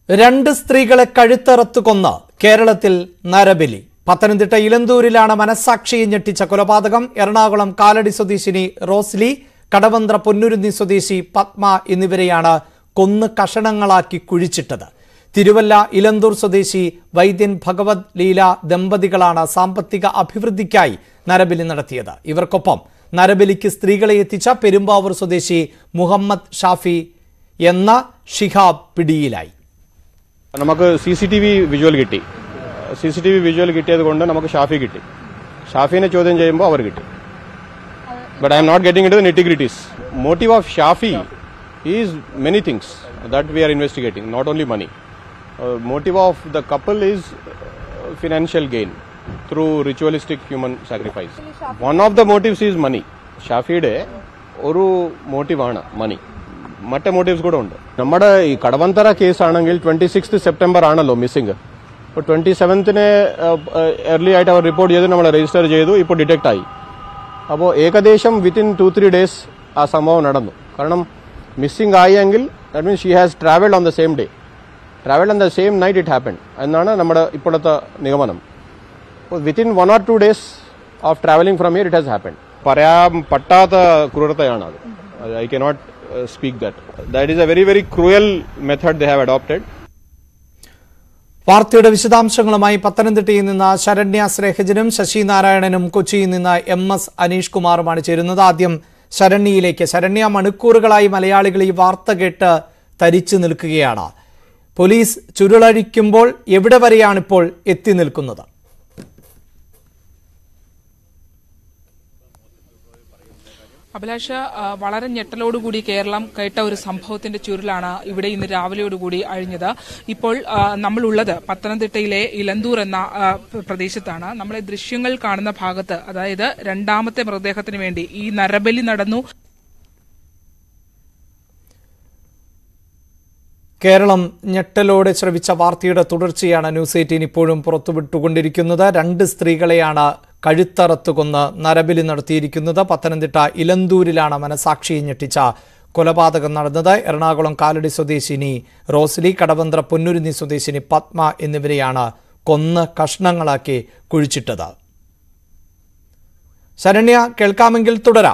രണ്ട് സ്ത്രീകളെ കഴുത്തറത്ത് കൊന്ന് കേരളത്തിൽ നരബലി പത്തനംതിട്ട ഇലന്തൂരിലാണ് മനസാക്ഷിയെ ഞെട്ടിച്ച കൊലപാതകം എറണാകുളം കാലടി സ്വദേശിനി റോസ്ലി കടവന്ത്ര പൊന്നുരുന്നി സ്വദേശി പത്മ എന്നിവരെയാണ് കൊന്ന് കഷണങ്ങളാക്കി കുഴിച്ചിട്ടത് തിരുവല്ല ഇലന്തൂർ സ്വദേശി വൈദ്യൻ ഭഗവത് ലീല ദമ്പതികളാണ് സാമ്പത്തിക അഭിവൃദ്ധിക്കായി നരബലി നടത്തിയത് ഇവർക്കൊപ്പം നരബലിക്ക് സ്ത്രീകളെ എത്തിച്ച പെരുമ്പാവൂർ സ്വദേശി മുഹമ്മദ് ഷാഫി എന്ന ഷിഹാബ് പിടിയിലായി നമുക്ക് C C T V visual കിട്ടി C C T V visual കിട്ടിയത് കൊണ്ട് നമുക്ക് ഷാഫി കിട്ടി ഷാഫിനെ ചോദ്യം ചെയ്യുമ്പോൾ അവർ കിട്ടി but I'm not getting into nitty gritties motive of Shafi is many things that we are investigating not only money motive of the couple is financial gain through ritualistic human sacrifice one of the motives is money ഷാഫിയുടെ ഒരു മോട്ടീവാണ് മണി മറ്റേ motifs കൂടെ ഉണ്ട് നമ്മുടെ ഈ Kadavanthra case ആണെങ്കിൽ twenty six September ആണല്ലോ missing ഇപ്പോൾ ട്വന്റി സെവൻത്തിന് എർലി ആയിട്ട് അവർ റിപ്പോർട്ട് ചെയ്ത് നമ്മൾ രജിസ്റ്റർ ചെയ്തു ഇപ്പോൾ ഡിറ്റക്ട് ആയി അപ്പോൾ ഏകദേശം വിത്തിൻ ടു ത്രീ ഡേയ്സ് ആ സംഭവം നടന്നു കാരണം മിസ്സിംഗ് ആയെങ്കിൽ that means she has travelled on the same day travelled on the same night it happen എന്നാണ് നമ്മുടെ ഇപ്പോഴത്തെ നിഗമനം within one or two days of travelling from here it has happen പറയാൻ പറ്റാത്ത ക്രൂരതയാണ് അത് I cannot speak that that is a very very cruel method they have adopted വാർത്തയുടെ വിശദാംശങ്ങളുമായി പത്തനംതിട്ടയിൽ നിന്ന് ശരണ്യ സ്നേഹജനും ശശി നാരായണനും കൊച്ചിയിൽ നിന്ന് എം എസ് അനീഷ് കുമാറുമാണ് ചേരുന്നത് ആദ്യം ശരണ്യയിലേക്ക് ശരണ്യ മണിക്കൂറുകളായി മലയാളികൾ ഈ വാർത്ത കേട്ട് തരിച്ചു നിൽക്കുകയാണ് പോലീസ് ചുരുളഴിക്കുമ്പോൾ എവിടെ വരെയാണിപ്പോൾ എത്തി നിൽക്കുന്നത് അഭിലാഷ ആ, വളരെ ഞെട്ടലോടുകൂടി കേരളം കേട്ട ഒരു സംഭവത്തിന്റെ ചുരുളാണ് ഇവിടെ ഇന്ന് രാവിലെയോടുകൂടി അഴിഞ്ഞത് ഇപ്പോൾ ആ, നമ്മളുള്ളത് പത്തനംതിട്ടയിലെ ഇലന്തൂർ എന്ന ആ, പ്ര- പ്രദേശത്താണ് നമ്മളെ ദൃശ്യങ്ങൾ കാണുന്ന ഭാഗത്ത് അതായത് രണ്ടാമത്തെ മൃതദേഹത്തിന് വേണ്ടി ഈ നരബലി നടന്നു കേരളം ഞെട്ടലോടെ ശ്രവിച്ച വാർത്തയുടെ തുടർച്ചയാണ് ന്യൂസ് എയ്റ്റീൻ ഇപ്പോഴും പുറത്തുവിട്ടുകൊണ്ടിരിക്കുന്നത് രണ്ട് സ്ത്രീകളെയാണ് കഴുത്തറത്ത് കൊന്ന് നരബലി നടത്തിയിരിക്കുന്നത് പത്തനംതിട്ട ഇലന്തൂരിലാണ് മനസാക്ഷിയെ ഞെട്ടിച്ച കൊലപാതകം നടന്നത് എറണാകുളം കാലടി സ്വദേശിനി റോസ്ലി കടവന്ത്ര പൊന്നുരുന്നി സ്വദേശിനി പത്മ എന്നിവരെയാണ് കൊന്ന് കഷ്ണങ്ങളാക്കി കുഴിച്ചിട്ടത് ശരണ്യ കേൾക്കാമെങ്കിൽ തുടരാം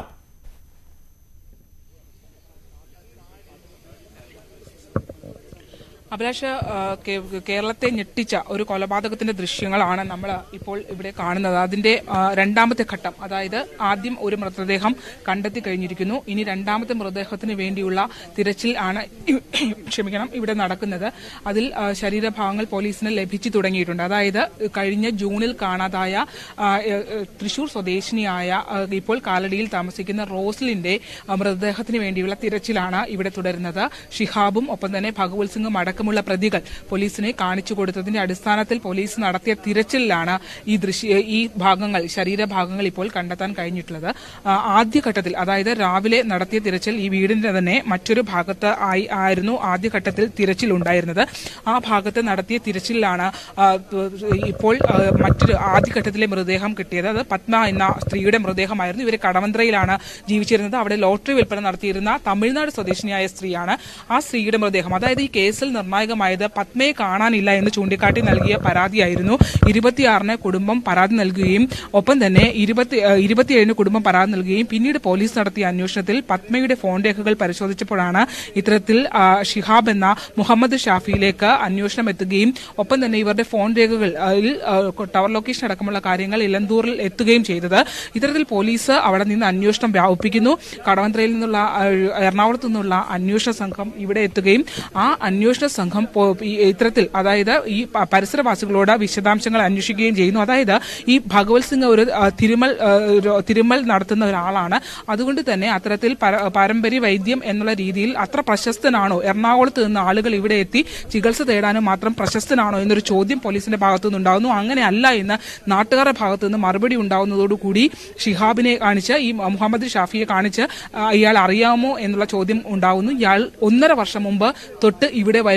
അഭിലാഷ ആ, കേ- കേരളത്തെ ഞെട്ടിച്ച ഒരു കൊലപാതകത്തിന്റെ ദൃശ്യങ്ങളാണ് നമ്മൾ ഇപ്പോൾ ഇവിടെ കാണുന്നത് അതിന്റെ ആ, രണ്ടാമത്തെ ഘട്ടം അതായത് ആദ്യം ഒരു മൃതദേഹം കണ്ടെത്തി കഴിഞ്ഞിരിക്കുന്നു ഇനി രണ്ടാമത്തെ മൃതദേഹത്തിന് വേണ്ടിയുള്ള തിരച്ചിൽ ആണ് ഇ- ക്ഷമിക്കണം ഇവിടെ നടക്കുന്നത് അതിൽ ആ, ശരീരഭാഗങ്ങൾ പോലീസിന് ലഭിച്ചു തുടങ്ങിയിട്ടുണ്ട് അതായത് കഴിഞ്ഞ ജൂണിൽ കാണാതായ ആ, എ- എ, തൃശൂർ സ്വദേശിനിയായ ആ, ഇപ്പോൾ കാലടിയിൽ താമസിക്കുന്ന റോസ്ലിന്റെ ആ, മൃതദേഹത്തിന് വേണ്ടിയുള്ള തിരച്ചിലാണ് ഇവിടെ തുടരുന്നത് ഷിഹാബും ഒപ്പം തന്നെ ഭഗവത് സിംഗും അടക്കമുള്ള പ്രതികൾ പോലീസിനെ കാണിച്ചു കൊടുത്തതിന്റെ അടിസ്ഥാനത്തിൽ പോലീസ് നടത്തിയ തിരച്ചിലിലാണ് ഈ ദൃശ്യ ഈ ഭാഗങ്ങൾ ശരീരഭാഗങ്ങൾ ഇപ്പോൾ കണ്ടെത്താൻ കഴിഞ്ഞിട്ടുള്ളത് ആ, ആദ്യഘട്ടത്തിൽ അതായത് രാവിലെ നടത്തിയ തിരച്ചിൽ ഈ വീടിന്റെ തന്നെ മറ്റൊരു ഭാഗത്ത് ആയി ആയിരുന്നു ആദ്യഘട്ടത്തിൽ തിരച്ചിൽ ഉണ്ടായിരുന്നത് ആ ഭാഗത്ത് നടത്തിയ തിരച്ചിലാണ് ആ, ഇപ്പോൾ ആ, മറ്റൊരു ആദ്യഘട്ടത്തിലെ മൃതദേഹം കിട്ടിയത് അത് പത്മ എന്ന സ്ത്രീയുടെ മൃതദേഹമായിരുന്നു ഇവർ കടവന്ത്രയിലാണ് ജീവിച്ചിരുന്നത് അവിടെ ലോട്ടറി വിൽപ്പന നടത്തിയിരുന്ന തമിഴ്നാട് സ്വദേശിനിയായ സ്ത്രീയാണ് ആ സ്ത്രീയുടെ മൃതദേഹം അതായത് ഈ കേസിൽ നിർണായകമായത് പത്മയെ കാണാനില്ല എന്ന് ചൂണ്ടിക്കാട്ടി നൽകിയ പരാതിയായിരുന്നു ഇരുപത്തിയാറിന് കുടുംബം പരാതി നൽകുകയും ഒപ്പം തന്നെ ഇരുപത്തി ഏഹ് ഇരുപത്തിയേഴിന് കുടുംബം പരാതി നൽകുകയും പിന്നീട് പോലീസ് നടത്തിയ അന്വേഷണത്തിൽ പത്മയുടെ ഫോൺ രേഖകൾ പരിശോധിച്ചപ്പോഴാണ് ഇത്തരത്തിൽ ആ, ഷിഹാബ് എന്ന മുഹമ്മദ് ഷാഫിയിലേക്ക് അന്വേഷണം എത്തുകയും ഒപ്പം തന്നെ ഇവരുടെ ഫോൺ രേഖകൾ അതിൽ ആ, ടവർ ലൊക്കേഷൻ അടക്കമുള്ള കാര്യങ്ങൾ ഇലന്തൂറിൽ എത്തുകയും ചെയ്തത് ഇത്തരത്തിൽ പോലീസ് അവിടെ നിന്ന് അന്വേഷണം വ്യാപിപ്പിക്കുന്നു കടവന്ത്രയിൽ നിന്നുള്ള ആ, എറണാകുളത്തു നിന്നുള്ള അന്വേഷണ സംഘം ഇവിടെ എത്തുകയും ആ അന്വേഷണ സംഘം പോ- ഈ ഇത്തരത്തിൽ അതായത് ഈ പ- പരിസരവാസികളോട് വിശദാംശങ്ങൾ അന്വേഷിക്കുകയും ചെയ്യുന്നു അതായത് ഈ ഭഗവത് സിംഗ് ഒരു ആ, തിരുമൽ ആ, ഒരു തിരുമൽ നടത്തുന്ന ഒരാളാണ് അതുകൊണ്ട് തന്നെ അത്തരത്തിൽ പര- പാരമ്പര്യ വൈദ്യം എന്നുള്ള രീതിയിൽ അത്ര പ്രശസ്തനാണോ എറണാകുളത്ത് നിന്ന് ആളുകൾ ഇവിടെ എത്തി ചികിത്സ തേടാനും മാത്രം പ്രശസ്തനാണോ എന്നൊരു ചോദ്യം പോലീസിന്റെ ഭാഗത്തു നിന്നുണ്ടാകുന്നു അങ്ങനെ അല്ല എന്ന് നാട്ടുകാരുടെ ഭാഗത്തു നിന്ന് മറുപടി ഉണ്ടാകുന്നതോടുകൂടി ഷിഹാബിനെ കാണിച്ച് ഈ മുഹമ്മദ് ഷാഫിയെ കാണിച്ച് ആ, ഇയാൾ അറിയാമോ എന്നുള്ള ചോദ്യം ഉണ്ടാകുന്നു ഇയാൾ ഒന്നര വർഷം മുമ്പ് തൊട്ട് ഇവിടെ വരുന്നു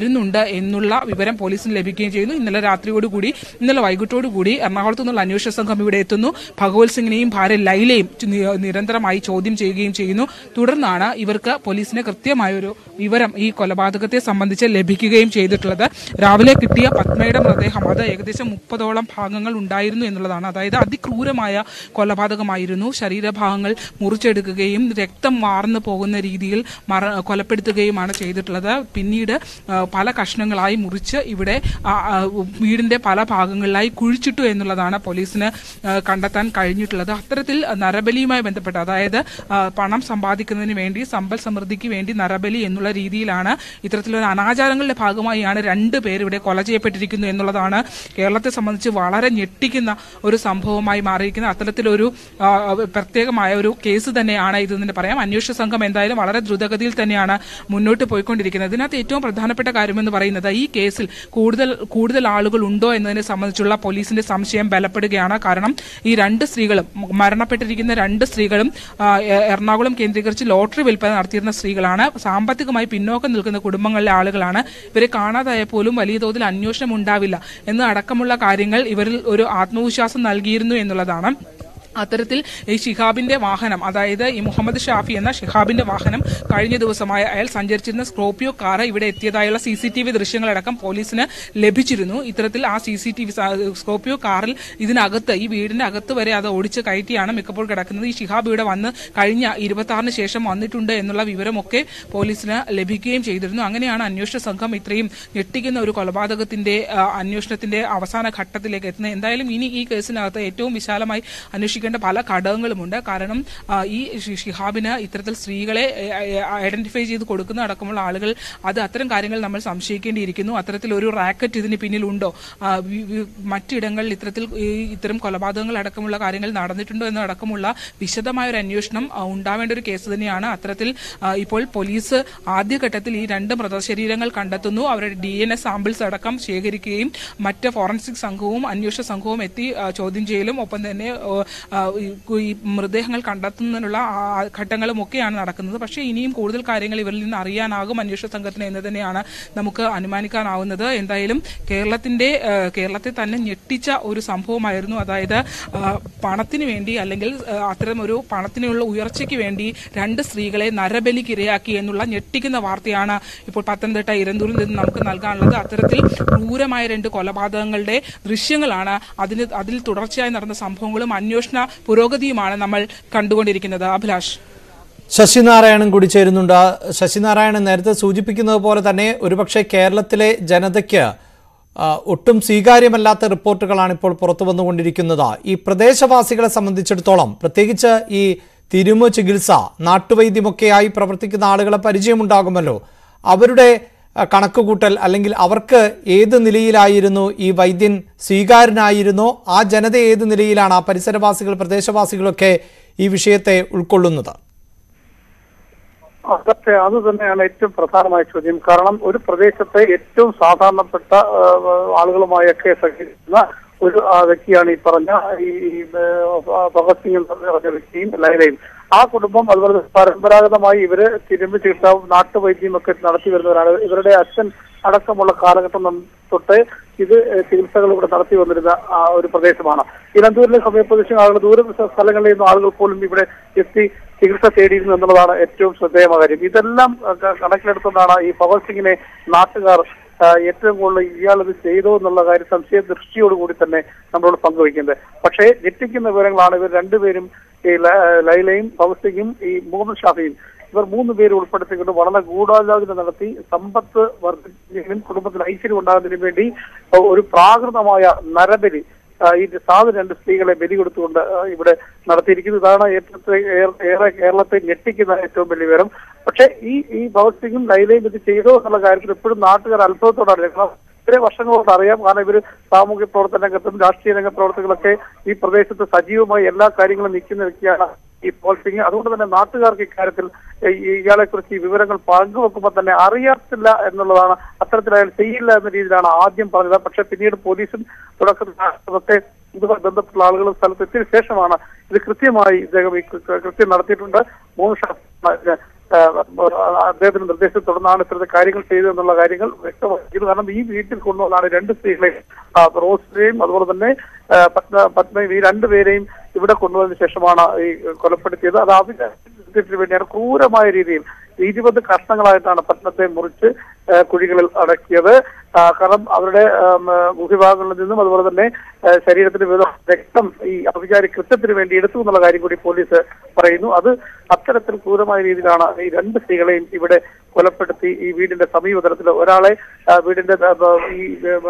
വരുന്നുണ്ട് എന്നുള്ള വിവരം പോലീസിന് ലഭിക്കുകയും ചെയ്യുന്നു ഇന്നലെ രാത്രിയോടുകൂടി ഇന്നലെ വൈകിട്ടോടുകൂടി എറണാകുളത്തു നിന്നുള്ള അന്വേഷണ സംഘം ഇവിടെ എത്തുന്നു ഭഗവത് സിംഗിനെയും ഭാര്യ ലൈലയും നി- നിരന്തരമായി ചോദ്യം ചെയ്യുകയും ചെയ്യുന്നു തുടർന്നാണ് ഇവർക്ക് പോലീസിന് കൃത്യമായ ഒരു വിവരം ഈ കൊലപാതകത്തെ സംബന്ധിച്ച് ലഭിക്കുകയും ചെയ്തിട്ടുള്ളത് രാവിലെ കിട്ടിയ പത്മയുടെ മൃതദേഹം അത് ഏകദേശം മുപ്പതോളം ഭാഗങ്ങൾ ഉണ്ടായിരുന്നു എന്നുള്ളതാണ് അതായത് അതിക്രൂരമായ കൊലപാതകമായിരുന്നു ശരീരഭാഗങ്ങൾ മുറിച്ചെടുക്കുകയും രക്തം വാർന്നു പോകുന്ന രീതിയിൽ മറ കൊലപ്പെടുത്തുകയുമാണ് ചെയ്തിട്ടുള്ളത് പിന്നീട് ആ, പല കഷ്ണങ്ങളായി മുറിച്ച് ഇവിടെ ആ, ആ, വീടിന്റെ പല ഭാഗങ്ങളിലായി കുഴിച്ചിട്ടു എന്നുള്ളതാണ് പോലീസിന് ആ, കണ്ടെത്താൻ കഴിഞ്ഞിട്ടുള്ളത് അത്തരത്തിൽ നരബലിയുമായി ബന്ധപ്പെട്ട് അതായത് ആ, പണം സമ്പാദിക്കുന്നതിന് വേണ്ടി സമ്പൽ സമൃദ്ധിക്ക് വേണ്ടി നരബലി എന്നുള്ള രീതിയിലാണ് ഇത്തരത്തിലൊരു അനാചാരങ്ങളുടെ ഭാഗമായാണ് രണ്ട് പേര് ഇവിടെ കൊല ചെയ്യപ്പെട്ടിരിക്കുന്നു എന്നുള്ളതാണ് കേരളത്തെ സംബന്ധിച്ച് വളരെ ഞെട്ടിക്കുന്ന ഒരു സംഭവമായി മാറിയിരിക്കുന്ന അത്തരത്തിലൊരു ആ, പ്രത്യേകമായ ഒരു കേസ് തന്നെയാണ് ഇത് തന്നെ പറയാം അന്വേഷണ സംഘം എന്തായാലും വളരെ ദ്രുതഗതിയിൽ തന്നെയാണ് മുന്നോട്ട് പോയിക്കൊണ്ടിരിക്കുന്നത് ഇതിനകത്ത് ഏറ്റവും പ്രധാനപ്പെട്ട കാര്യമെന്ന് പറയുന്നത് ഈ കേസിൽ കൂടുതൽ കൂടുതൽ ആളുകൾ ഉണ്ടോ എന്നതിനെ സംബന്ധിച്ചുള്ള പോലീസിന്റെ സംശയം ബലപ്പെടുകയാണ് കാരണം ഈ രണ്ട് സ്ത്രീകളും മരണപ്പെട്ടിരിക്കുന്ന രണ്ട് സ്ത്രീകളും ആ, എ- എറണാകുളം കേന്ദ്രീകരിച്ച് ലോട്ടറി വിൽപ്പന നടത്തിയിരുന്ന സ്ത്രീകളാണ് സാമ്പത്തികമായി പിന്നോക്കം നിൽക്കുന്ന കുടുംബങ്ങളിലെ ആളുകളാണ് ഇവരെ കാണാതായ പോലും വലിയ തോതിൽ അന്വേഷണം ഉണ്ടാവില്ല എന്ന് അടക്കമുള്ള കാര്യങ്ങൾ ഇവരിൽ ഒരു ആത്മവിശ്വാസം നൽകിയിരുന്നു എന്നുള്ളതാണ് അത്തരത്തിൽ ഈ ഷിഹാബിന്റെ വാഹനം അതായത് ഈ മുഹമ്മദ് ഷാഫി എന്ന ഷിഹാബിന്റെ വാഹനം കഴിഞ്ഞ ദിവസമായ അയാൾ സഞ്ചരിച്ചിരുന്ന സ്കോർപിയോ കാർ ഇവിടെ എത്തിയതായുള്ള സി സി ടി വി ദൃശ്യങ്ങളടക്കം പോലീസിന് ലഭിച്ചിരുന്നു ഇത്തരത്തിൽ ആ C C T V Scorpio കാറിൽ ഇതിനകത്ത് ഈ വീടിന്റെ അകത്ത് വരെ അത് ഓടിച്ച് കയറ്റിയാണ് മിക്കപ്പോൾ കിടക്കുന്നത് ഈ ഷിഹാബ് ഇവിടെ വന്ന് കഴിഞ്ഞ ഇരുപത്തി ആറിന് ശേഷം വന്നിട്ടുണ്ട് എന്നുള്ള വിവരമൊക്കെ പോലീസിന് ലഭിക്കുകയും ചെയ്തിരുന്നു അങ്ങനെയാണ് അന്വേഷണ സംഘം ഇത്രയും ഞെട്ടിക്കുന്ന ഒരു കൊലപാതകത്തിന്റെ ആ, അന്വേഷണത്തിന്റെ അവസാന ഘട്ടത്തിലേക്ക് എത്തുന്നത് എന്തായാലും ഇനി ഈ കേസിനകത്ത് ഏറ്റവും വിശാലമായി അന്വേഷിക്കേണ്ട പല ഘടകങ്ങളുമുണ്ട് കാരണം ആ, ഈ ഷി- ഷിഹാബിന് ഇത്തരത്തിൽ സ്ത്രീകളെ ഐഡന്റിഫൈ ചെയ്ത് കൊടുക്കുന്ന അടക്കമുള്ള ആളുകൾ അത് അത്തരം കാര്യങ്ങൾ നമ്മൾ സംശയിക്കേണ്ടിയിരിക്കുന്നു അത്തരത്തിൽ ഒരു റാക്കറ്റ് ഇതിന് പിന്നിലുണ്ടോ ആ, വി- വി- മറ്റിടങ്ങളിൽ ഇത്തരത്തിൽ ഈ ഇത്തരം കൊലപാതകങ്ങൾ അടക്കമുള്ള കാര്യങ്ങൾ നടന്നിട്ടുണ്ടോ എന്നടക്കമുള്ള വിശദമായ ഒരു അന്വേഷണം ആ, ഉണ്ടാവേണ്ട ഒരു കേസ് തന്നെയാണ് അത്തരത്തിൽ ആ, ഇപ്പോൾ പോലീസ് ആദ്യഘട്ടത്തിൽ ഈ രണ്ട് മൃതശരീരങ്ങൾ കണ്ടെത്തുന്നു അവരുടെ ഡി എൻ എസ് സാമ്പിൾസ് അടക്കം ശേഖരിക്കുകയും മറ്റ് ഫോറൻസിക് സംഘവും അന്വേഷണ സംഘവും എത്തി ആ, ചോദ്യം ചെയ്യലും ഒപ്പം തന്നെ ഓ, ആ, ഈ- ഈ മൃതദേഹങ്ങൾ കണ്ടെത്തുന്നതിനുള്ള ആ, ഘട്ടങ്ങളും ഒക്കെയാണ് നടക്കുന്നത് പക്ഷേ ഇനിയും കൂടുതൽ കാര്യങ്ങൾ ഇവരിൽ നിന്ന് അറിയാനാകും അന്വേഷണ സംഘത്തിന് എന്ന് തന്നെയാണ് നമുക്ക് അനുമാനിക്കാനാവുന്നത് എന്തായാലും കേരളത്തിന്റെ ആ, കേരളത്തെ തന്നെ ഞെട്ടിച്ച ഒരു സംഭവമായിരുന്നു അതായത് ആ, പണത്തിന് വേണ്ടി അല്ലെങ്കിൽ ആ, അത്തരം ഒരു പണത്തിനുള്ള ഉയർച്ചയ്ക്ക് വേണ്ടി രണ്ട് സ്ത്രീകളെ നരബലിക്ക് ഇരയാക്കി എന്നുള്ള ഞെട്ടിക്കുന്ന വാർത്തയാണ് ഇപ്പോൾ പത്തനംതിട്ട ഇരന്തൂരിൽ നിന്ന് നമുക്ക് നൽകാനുള്ളത് അത്തരത്തിൽ ക്രൂരമായ രണ്ട് കൊലപാതകങ്ങളുടെ ദൃശ്യങ്ങളാണ് അതിന് അതിൽ തുടർച്ചയായി നടന്ന സംഭവങ്ങളും അന്വേഷണ പുരോഗതിയുമാണ് നമ്മൾ കണ്ടുകൊണ്ടിരിക്കുന്നത് അഭിലാഷ് ശശിനാരായണൻ കൂടി ചേരുന്നുണ്ട് ശശിനാരായണൻ നേരത്തെ സൂചിപ്പിക്കുന്നത് പോലെ തന്നെ ഒരുപക്ഷെ കേരളത്തിലെ ജനതയ്ക്ക് ആ, ഒട്ടും സ്വീകാര്യമല്ലാത്ത റിപ്പോർട്ടുകളാണ് ഇപ്പോൾ പുറത്തു വന്നുകൊണ്ടിരിക്കുന്നത് ഈ പ്രദേശവാസികളെ സംബന്ധിച്ചിടത്തോളം പ്രത്യേകിച്ച് ഈ തിരുമ ചികിത്സ നാട്ടുവൈദ്യമൊക്കെയായി പ്രവർത്തിക്കുന്ന ആളുകളെ പരിചയമുണ്ടാകുമല്ലോ അവരുടെ ആ, കണക്കുകൂട്ടൽ അല്ലെങ്കിൽ അവർക്ക് ഏത് നിലയിലായിരുന്നു ഈ വൈദ്യൻ സ്വീകാര്യനായിരുന്നോ ആ ജനത ഏത് നിലയിലാണ് ആ പരിസരവാസികൾ പ്രദേശവാസികളൊക്കെ ഈ വിഷയത്തെ ഉൾക്കൊള്ളുന്നത് അതൊക്കെ അത് തന്നെയാണ് ഏറ്റവും പ്രധാനമായ ചോദ്യം കാരണം ഒരു പ്രദേശത്തെ ഏറ്റവും സാധാരണപ്പെട്ട ആ, ആളുകളുമായൊക്കെ സഹകരിക്കുന്ന ഒരു ആ, വ്യക്തിയാണ് ഈ പറഞ്ഞ ഈ ഈ, ആ, ഭഗത് സിംഗ് എന്ന് പറഞ്ഞ വ്യക്തിയും ലൈലയും ആ കുടുംബം അതുപോലെ തന്നെ പരമ്പരാഗതമായി ഇവര് തിരുമ്പ് ചികിത്സ നാട്ടുവൈദ്യം ഒക്കെ നടത്തി വരുന്നവരാണ് ഇവരുടെ അച്ഛൻ അടക്കമുള്ള കാലഘട്ടം നം- തൊട്ട് ഇത് ചികിത്സകൾ ഇവിടെ നടത്തി വന്നിരുന്ന ആ, ഒരു പ്രദേശമാണ് ഇലന്തൂരിലെ സമീപപ്രദേശം ആളുകൾ ദൂര സ്ഥലങ്ങളിൽ നിന്നും ആളുകൾ പോലും ഇവിടെ എത്തി ചികിത്സ തേടിയിരുന്നു എന്നുള്ളതാണ് ഏറ്റവും ശ്രദ്ധേയമായ കാര്യം ഇതെല്ലാം ആ, ക- കണക്കിലെടുത്തുകൊണ്ടാണ് ഈ ഭഗത് സിംഗിനെ നാട്ടുകാർ ആ, ഏറ്റവും കൂടുതൽ ഇയാൾ ഇത് ചെയ്തോ എന്നുള്ള കാര്യം സംശയ ദൃഷ്ടിയോടുകൂടി തന്നെ നമ്മളോട് പങ്കുവയ്ക്കുന്നത് പക്ഷേ ഞെട്ടിക്കുന്ന വിവരങ്ങളാണ് ഇവർ രണ്ടുപേരും ഈ ല- ലൈലയും ഭഗത് സിംഗും ഈ മുഹമ്മദ് ഷാഫിയും ഇവർ മൂന്ന് പേര് ഉൾപ്പെടുത്തിക്കൊണ്ട് വളരെ ഗൂഢാലോചന നടത്തി സമ്പത്ത് വർദ്ധിക്കുന്നതിനും കുടുംബത്തിൽ ഐശ്വര്യം ഉണ്ടാകുന്നതിനും വേണ്ടി ഒരു പ്രാകൃതമായ നരബലി ആ, ഈ സാധു രണ്ട് സ്ത്രീകളെ ബലി കൊടുത്തുകൊണ്ട് ആ, ഇവിടെ നടത്തിയിരിക്കുന്നത് ഇതാണ് ഏറ്റവും ഏറെ ഏറെ കേരളത്തെ ഞെട്ടിക്കുന്ന ഏറ്റവും വലിയ വിവരം പക്ഷേ ഈ ഈ ഭഗത് സിംഗും ലൈലയും ഇത് ചെയ്തോ എന്നുള്ള കാര്യത്തിൽ എപ്പോഴും നാട്ടുകാർ അത്ഭുതത്തോടാണ് കാരണം ഇത്രയും വർഷങ്ങളോട് അറിയാം കാരണം ഇവര് സാമൂഹ്യ പ്രവർത്തന രംഗത്തും രാഷ്ട്രീയ രംഗ പ്രവർത്തകളൊക്കെ ഈ പ്രദേശത്ത് സജീവമായി എല്ലാ കാര്യങ്ങളും നിൽക്കുന്ന വ്യക്തിയാണ് ഈ പോൾ സിംഗ് അതുകൊണ്ട് തന്നെ നാട്ടുകാർക്ക് ഇക്കാര്യത്തിൽ ഇയാളെ കുറിച്ച് ഈ വിവരങ്ങൾ പങ്കുവെക്കുമ്പോൾ തന്നെ അറിയാത്തില്ല എന്നുള്ളതാണ് അത്തരത്തിൽ അയാൾ ചെയ്യില്ല എന്ന രീതിയിലാണ് ആദ്യം പറഞ്ഞത് പക്ഷെ പിന്നീട് പോലീസും തുടക്കത്തെ ഇതുമായി ബന്ധപ്പെട്ട ആളുകളും സ്ഥലത്ത് എത്തിയ ശേഷമാണ് ഇത് കൃത്യമായി ഇദ്ദേഹം ഈ കൃ- കൃത്യം നടത്തിയിട്ടുണ്ട് മൂന്ന് ഷാ- ആ, അദ്ദേഹത്തിന്റെ നിർദ്ദേശത്തെ തുടർന്നാണ് ഇത്തരത്തിൽ കാര്യങ്ങൾ ചെയ്തതെന്നുള്ള കാര്യങ്ങൾ വ്യക്തമാക്കിയത് കാരണം ഈ വീട്ടിൽ കൊണ്ടുവന്നാണ് രണ്ട് സ്ത്രീകളെ ആ, റോസിനെയും അതുപോലെ തന്നെ ആ, പത്മ പത്മയും ഈ രണ്ടുപേരെയും ഇവിടെ കൊണ്ടുവന്നതിന് ശേഷമാണ് ഈ കൊലപ്പെടുത്തിയത് അത് അതിന് വേണ്ടിയാണ് ക്രൂരമായ രീതിയിൽ ഇരുപത് കഷ്ണങ്ങളായിട്ടാണ് പത്മത്തെ മുറിച്ച് ആ, കുഴികളിൽ അടക്കിയത് ആ, കാരണം അവരുടെ ആം, ആ, ഗുഹ്യഭാഗങ്ങളിൽ നിന്നും അതുപോലെ തന്നെ ആ, ശരീരത്തിന്റെ വിവിധ രക്തം ഈ അഭിചാരി കൃത്യത്തിന് വേണ്ടി എടുത്തു എന്നുള്ള കാര്യം കൂടി പോലീസ് പറയുന്നു അത് അത്തരത്തിൽ ക്രൂരമായ രീതിയിലാണ് ഈ രണ്ട് സ്ത്രീകളെയും ഇവിടെ കൊലപ്പെടുത്തി ഈ വീടിന്റെ സമീപതലത്തിൽ ഒരാളെ ആ, വീടിന്റെ ആ, ബ- ഈ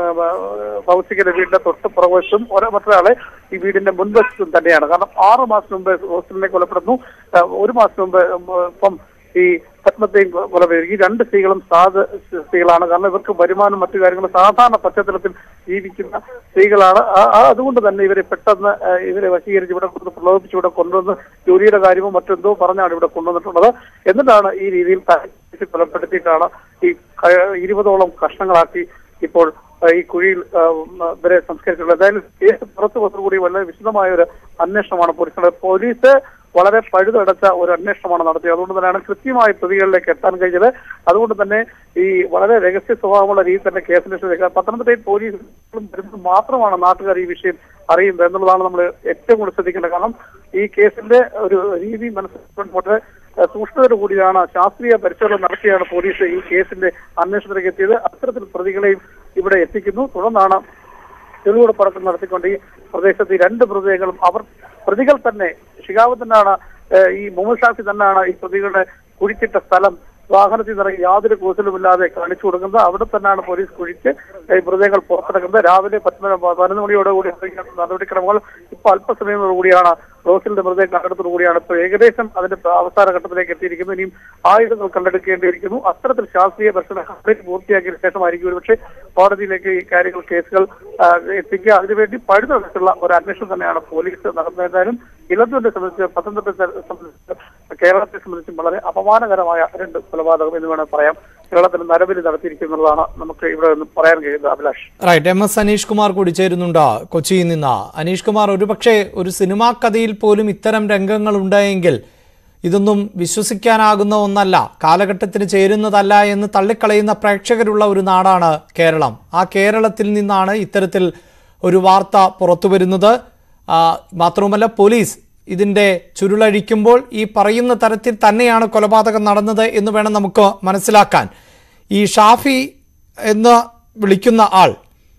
ഭൗതികയുടെ വീടിന്റെ തൊട്ട് പുറകുവശത്തും ഒരാ- മറ്റൊരാളെ ഈ വീടിന്റെ മുൻവശത്തും തന്നെയാണ് കാരണം ആറ് മാസം മുമ്പ് ഹോസ്റ്റലിനെ കൊലപ്പെടുന്നു ആ, ഒരു മാസം മുമ്പ് ഉം, ഇപ്പം ഈ പത്മത്തെയും കൊ- കൊലപ്പെടുത്തി ഈ രണ്ട് സ്ത്രീകളും സാധ സ്ത്രീകളാണ് കാരണം ഇവർക്ക് വരുമാനം മറ്റു കാര്യങ്ങളും സാധാരണ പശ്ചാത്തലത്തിൽ ജീവിക്കുന്ന സ്ത്രീകളാണ് ആ- ആ അതുകൊണ്ട് തന്നെ ഇവരെ പെട്ടെന്ന് ആ, ഇവരെ വശീകരിച്ച് ഇവിടെ കൊണ്ട് പ്രലോഭിപ്പിച്ച് ഇവിടെ കൊണ്ടുവന്ന് ജോലിയുടെ കാര്യമോ മറ്റെന്തോ പറഞ്ഞാണ് ഇവിടെ കൊണ്ടുവന്നിട്ടുള്ളത് എന്നിട്ടാണ് ഈ രീതിയിൽ തലയ്ക്ക് കൊലപ്പെടുത്തിയിട്ടാണ് ഈ ക- ഇരുപതോളം കഷ്ണങ്ങളാക്കി ഇപ്പോൾ ആ, ഈ കുഴിയിൽ ആ, ഉം, ഇവരെ സംസ്കരിച്ചിട്ടുള്ളത് എന്തായാലും കേസ് പുറത്തു വന്നതോടുകൂടി വളരെ വിശദമായ ഒരു അന്വേഷണമാണ് പോലീസ് നടത്തിയത്. പോലീസ് വളരെ പഴുതടച്ച ഒരു അന്വേഷണമാണ് നടത്തിയത് അതുകൊണ്ട് തന്നെയാണ് കൃത്യമായ പ്രതികളിലേക്ക് എത്താൻ കഴിഞ്ഞത് അതുകൊണ്ട് തന്നെ ഈ വളരെ രഹസ്യ സ്വഭാവമുള്ള രീതിയിൽ തന്നെ കേസന്വേഷണം പത്തനംതിട്ടയിൽ പോലീസ് വരുന്നത് മാത്രമാണ് നാട്ടുകാർ ഈ വിഷയം അറിയുന്നത് എന്നുള്ളതാണ് നമ്മൾ ഏറ്റവും കൂടുതൽ ശ്രദ്ധിക്കേണ്ടത് കാരണം ഈ കേസിന്റെ ഒരു രീതി മനസ്സിലാക്കുമ്പോൾ സൂക്ഷ്മതയോട് കൂടിയാണ് ശാസ്ത്രീയ പരിശോധന നടത്തിയാണ് പോലീസ് ഈ കേസിന്റെ അന്വേഷണത്തിലേക്ക് എത്തിയത് അത്തരത്തിൽ പ്രതികളെയും ഇവിടെ എത്തിക്കുന്നു തുടർന്നാണ് തെളിവുകൂടെ പടക്കം നടത്തിക്കൊണ്ട് ഈ പ്രദേശത്ത് ഈ രണ്ട് മൃതദേഹങ്ങളും അവർ പ്രതികൾ തന്നെ ഷികാവ് തന്നെയാണ് ഏഹ്, ഈ മുഹമ്മദ് ഷാഫി തന്നെയാണ് ഈ പ്രതികളുടെ കുഴിച്ചിട്ട സ്ഥലം വാഹനത്തിൽ നിറങ്ങി യാതൊരു കൂസലുമില്ലാതെ കാണിച്ചു കൊടുക്കുന്നത് അവിടെ തന്നെയാണ് പോലീസ് കുഴിച്ച് ഈ മൃതദേഹങ്ങൾ പുറത്തെടുക്കുന്നത് രാവിലെ പത്ത് മണി പതിനൊന്ന് മണിയോടുകൂടി അറിയിക്കുന്ന നടപടിക്രമങ്ങൾ ഇപ്പൊ അല്പസമയത്തോടുകൂടിയാണ് റോസിന്റെ മൃതദേഹം കണ്ടെടുത്തോടുകൂടിയാണ് ഇപ്പോൾ ഏകദേശം അതിന്റെ അവസാന ഘട്ടത്തിലേക്ക് എത്തിയിരിക്കുന്നു ഇനിയും ആയുധങ്ങൾ കണ്ടെടുക്കേണ്ടിയിരിക്കുന്നു അത്തരത്തിൽ ശാസ്ത്രീയ പരിശോധന കംപ്ലീറ്റ് പൂർത്തിയാക്കിയതിനു ശേഷമായിരിക്കും ഒരുപക്ഷെ കോടതിയിലേക്ക് ഈ കാര്യങ്ങൾ കേസുകൾ ആ, എത്തിക്കുക അതിനുവേണ്ടി പഴുതടച്ചുള്ള ഒരു അന്വേഷണം തന്നെയാണ് പോലീസ് നടത്തുന്നത് എന്തായാലും ഇലന്തൂരിനെ സംബന്ധിച്ച് പത്തനംതിട്ട സംബന്ധിച്ച് കേരളത്തെ സംബന്ധിച്ചും വളരെ അപമാനകരമായ രണ്ട് കൊലപാതകം എന്ന് വേണമെങ്കിൽ പറയാം കേരളത്തിൽ നരബലി നടത്തിയിരിക്കുന്നതാണ് നമുക്ക് ഇവിടെ നിന്ന് പറയാൻ കഴിയുന്നത് Abhilash right M S Aneesh Kumar കൂടി ചേരുന്നുണ്ട് കൊച്ചിയിൽ നിന്ന് അനീഷ് കുമാർ ഒരുപക്ഷെ ഒരു സിനിമാ കഥയിൽ പോലും ഇത്തരം രംഗങ്ങൾ ഉണ്ടായെങ്കിൽ ഇതൊന്നും വിശ്വസിക്കാനാകുന്ന ഒന്നല്ല കാലഘട്ടത്തിന് ചേരുന്നതല്ല എന്ന് തള്ളിക്കളയുന്ന പ്രേക്ഷകരുള്ള ഒരു നാടാണ് കേരളം ആ കേരളത്തിൽ നിന്നാണ് ഇത്തരത്തിൽ ഒരു വാർത്ത പുറത്തു വരുന്നത് ആ, മാത്രവുമല്ല പോലീസ് ഇതിന്റെ ചുരുളഴിക്കുമ്പോൾ ഈ പറയുന്ന തരത്തിൽ തന്നെയാണ് കൊലപാതകം നടന്നത് എന്ന് വേണം നമുക്ക് മനസ്സിലാക്കാൻ ഈ ഷാഫി എന്ന് വിളിക്കുന്ന ആൾ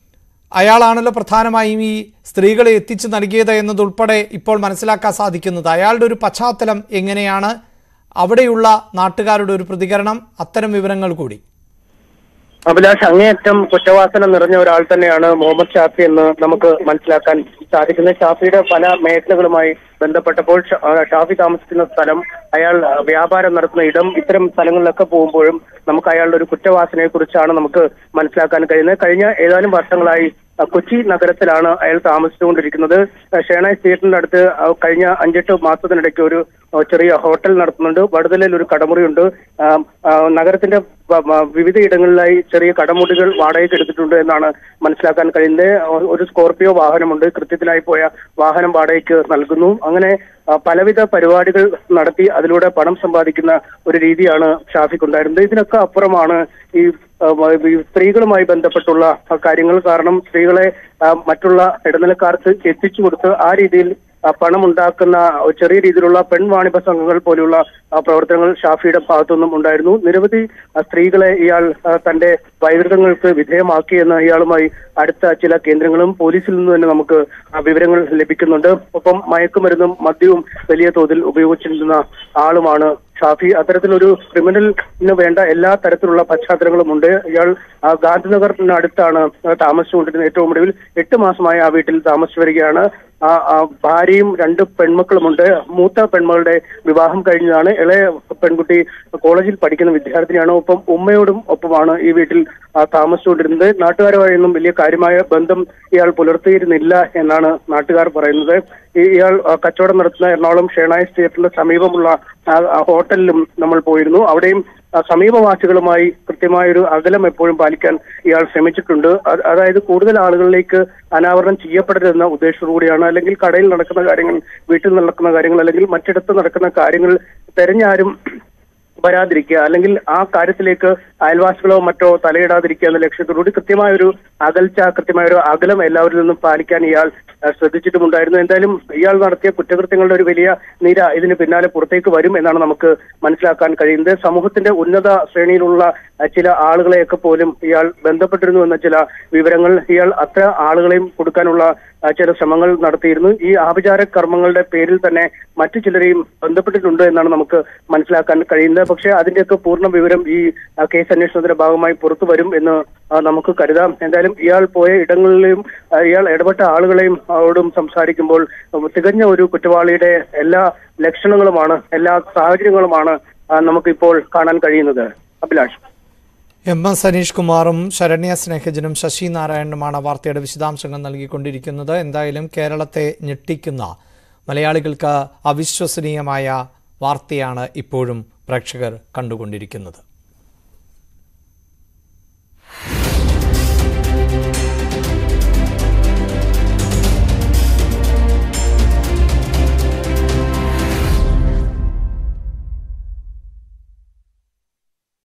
അയാളാണല്ലോ പ്രധാനമായും ഈ സ്ത്രീകളെ എത്തിച്ചു നൽകിയത് എന്നതുൾപ്പെടെ ഇപ്പോൾ മനസ്സിലാക്കാൻ സാധിക്കുന്നത് അയാളുടെ ഒരു പശ്ചാത്തലം എങ്ങനെയാണ് അവിടെയുള്ള നാട്ടുകാരുടെ ഒരു പ്രതികരണം അത്തരം വിവരങ്ങൾ കൂടി അഭിലാഷ് അങ്ങേയറ്റം കുറ്റവാസന നിറഞ്ഞ ഒരാൾ തന്നെയാണ് മുഹമ്മദ് ഷാഫി എന്ന് നമുക്ക് മനസ്സിലാക്കാൻ സാധിക്കുന്നത് ഷാഫിയുടെ പല മേഖലകളുമായി ബന്ധപ്പെട്ടപ്പോൾ ഷ- ആ, ഷാഫി താമസിക്കുന്ന സ്ഥലം അയാൾ ആ, വ്യാപാരം നടത്തുന്ന ഇടം ഇത്തരം സ്ഥലങ്ങളിലൊക്കെ പോകുമ്പോഴും നമുക്ക് അയാളുടെ ഒരു കുറ്റവാസനയെ കുറിച്ചാണ് നമുക്ക് മനസ്സിലാക്കാൻ കഴിയുന്നത് കഴിഞ്ഞ ഏതാനും വർഷങ്ങളായി ആ, കൊച്ചി നഗരത്തിലാണ് അയാൾ താമസിച്ചുകൊണ്ടിരിക്കുന്നത് ആ, ഷേണായ് തിയേറ്ററിന്റെ അടുത്ത് ആ, കഴിഞ്ഞ അഞ്ചെട്ട് മാസത്തിനിടയ്ക്ക് ഒരു ആ, ചെറിയ ഹോട്ടൽ നടത്തുന്നുണ്ട് വടുതലയിൽ ഒരു കടമുറിയുണ്ട് ആ, ആ, നഗരത്തിന്റെ വ- വ- വിവിധ ഇടങ്ങളിലായി ചെറിയ കടമുറികൾ വാടകയ്ക്ക് എടുത്തിട്ടുണ്ട് എന്നാണ് മനസ്സിലാക്കാൻ കഴിയുന്നത് ഒ- ഒരു സ്കോർപിയോ വാഹനമുണ്ട് കൃത്യത്തിനായി പോയ വാഹനം വാടകയ്ക്ക് നൽകുന്നു അങ്ങനെ ആ, പലവിധ പരിപാടികൾ നടത്തി അതിലൂടെ പണം സമ്പാദിക്കുന്ന ഒരു രീതിയാണ് ഷാഫിക്കുണ്ടായിരുന്നത് ഇതിനൊക്കെ അപ്പുറമാണ് ഈ ആ, വ- ഈ സ്ത്രീകളുമായി ബന്ധപ്പെട്ടുള്ള ആ, കാര്യങ്ങൾ കാരണം സ്ത്രീകളെ ആ, മറ്റുള്ള ഇടനിലക്കാർക്ക് എത്തിച്ചു കൊടുത്ത് ആ രീതിയിൽ ആ, പണമുണ്ടാക്കുന്ന ഒരു ചെറിയ രീതിയിലുള്ള പെൺവാണിഭ സംഘങ്ങൾ പോലെയുള്ള ആ, പ്രവർത്തനങ്ങൾ ഷാഫിയുടെ ഭാഗത്തുനിന്നും ഉണ്ടായിരുന്നു നിരവധി ആ, സ്ത്രീകളെ ഇയാൾ ആ, തന്റെ വൈകൃതങ്ങൾക്ക് വിധേയമാക്കിയെന്ന് ഇയാളുമായി അടുത്ത ചില കേന്ദ്രങ്ങളും പോലീസിൽ നിന്ന് തന്നെ നമുക്ക് ആ, വിവരങ്ങൾ ലഭിക്കുന്നുണ്ട് ഒപ്പം മയക്കുമരുന്നും മദ്യവും വലിയ തോതിൽ ഉപയോഗിച്ചിരുന്ന ആളുമാണ് ഷാഫി അത്തരത്തിലൊരു ക്രിമിനലിന് വേണ്ട എല്ലാ തരത്തിലുള്ള പശ്ചാത്തലങ്ങളും ഉണ്ട് ഇയാൾ ആ, ഗാന്ധിനഗറിന് അടുത്താണ് ആ, താമസിച്ചുകൊണ്ടിരുന്നത് ഏറ്റവും ഒടുവിൽ എട്ട് മാസമായി ആ വീട്ടിൽ താമസിച്ചു വരികയാണ് ആ ആ, ഭാര്യയും രണ്ട് പെൺമക്കളുമുണ്ട് മൂത്ത പെൺമകളുടെ വിവാഹം കഴിഞ്ഞതാണ് ഇളയ പെൺകുട്ടി കോളേജിൽ പഠിക്കുന്ന വിദ്യാർത്ഥിനിയാണ് ഒപ്പം ഉമ്മയോടും ഒപ്പമാണ് ഈ വീട്ടിൽ ആ, താമസിച്ചുകൊണ്ടിരുന്നത് നാട്ടുകാരുമായൊന്നും വലിയ കാര്യമായ ബന്ധം ഇയാൾ പുലർത്തിയിരുന്നില്ല എന്നാണ് നാട്ടുകാർ പറയുന്നത് ഈ- ഇയാൾ ആ, കച്ചവടം നടത്തുന്ന എറണാകുളം ഷേണായ് തിയേറ്ററിന് സമീപമുള്ള ആ, ആ ഹോട്ടലിലും നമ്മൾ പോയിരുന്നു അവിടെയും ആ, സമീപവാസികളുമായി കൃത്യമായൊരു അകലം എപ്പോഴും പാലിക്കാൻ ഇയാൾ ശ്രമിച്ചിട്ടുണ്ട് അത് അതായത് കൂടുതൽ ആളുകളിലേക്ക് അനാവരണം ചെയ്യപ്പെടരുതെന്ന ഉദ്ദേശത്തോടുകൂടിയാണ് അല്ലെങ്കിൽ കടയിൽ നടക്കുന്ന കാര്യങ്ങൾ വീട്ടിൽ നടക്കുന്ന കാര്യങ്ങൾ അല്ലെങ്കിൽ മറ്റിടത്ത് നടക്കുന്ന കാര്യങ്ങൾ തെരഞ്ഞാരും വരാതിരിക്കുക അല്ലെങ്കിൽ ആ കാര്യത്തിലേക്ക് അയൽവാസികളോ മറ്റോ തലയിടാതിരിക്കുക എന്ന ലക്ഷ്യത്തോടുകൂടി കൃത്യമായ ഒരു അകൽച്ച കൃത്യമായ ഒരു അകലം എല്ലാവരിൽ നിന്നും പാലിക്കാൻ ഇയാൾ അഹ് ശ്രദ്ധിച്ചിട്ടുമുണ്ടായിരുന്നു എന്തായാലും ഇയാൾ നടത്തിയ കുറ്റകൃത്യങ്ങളുടെ ഒരു വലിയ നിര ഇതിന് പിന്നാലെ പുറത്തേക്ക് വരും എന്നാണ് നമുക്ക് മനസ്സിലാക്കാൻ കഴിയുന്നത് സമൂഹത്തിന്റെ ഉന്നത ശ്രേണിയിലുള്ള അഹ് ചില ആളുകളെയൊക്കെ പോലും ഇയാൾ ബന്ധപ്പെട്ടിരുന്നു എന്ന ചില വിവരങ്ങൾ ഇയാൾ അത്ര ആളുകളെയും കൊടുക്കാനുള്ള അഹ് ചില ശ്രമങ്ങൾ നടത്തിയിരുന്നു ഈ ആഭിചാര കർമ്മങ്ങളുടെ പേരിൽ തന്നെ മറ്റു ചിലരെയും ബന്ധപ്പെട്ടിട്ടുണ്ട് എന്നാണ് നമുക്ക് മനസ്സിലാക്കാൻ കഴിയുന്നത് പക്ഷേ അതിന്റെയൊക്കെ പൂർണ്ണ വിവരം ഈ അഹ് കേസ് അന്വേഷണത്തിന്റെ ഭാഗമായി പുറത്തു വരും എന്ന് അഹ് നമുക്ക് കരുതാം എന്തായാലും ഇയാൾ പോയ ഇടങ്ങളിലെയും അഹ് ഇയാൾ ഇടപെട്ട ആളുകളെയും അവരോടും സംസാരിക്കുമ്പോൾ ഉം, തികഞ്ഞ ഒരു കുറ്റവാളിയുടെ എല്ലാ ലക്ഷണങ്ങളുമാണ് എല്ലാ സാഹചര്യങ്ങളുമാണ് അഹ് നമുക്കിപ്പോൾ കാണാൻ കഴിയുന്നത് അഭിലാഷ് എം എസ് സനീഷ് കുമാറും ശരണ്യ സ്നേഹജനും ശശി നാരായണനുമാണ് വാർത്തയുടെ വിശദാംശങ്ങൾ നൽകിക്കൊണ്ടിരിക്കുന്നത് എന്തായാലും കേരളത്തെ ഞെട്ടിക്കുന്ന മലയാളികൾക്ക് അവിശ്വസനീയമായ വാർത്തയാണ് ഇപ്പോഴും പ്രേക്ഷകർ കണ്ടുകൊണ്ടിരിക്കുന്നത്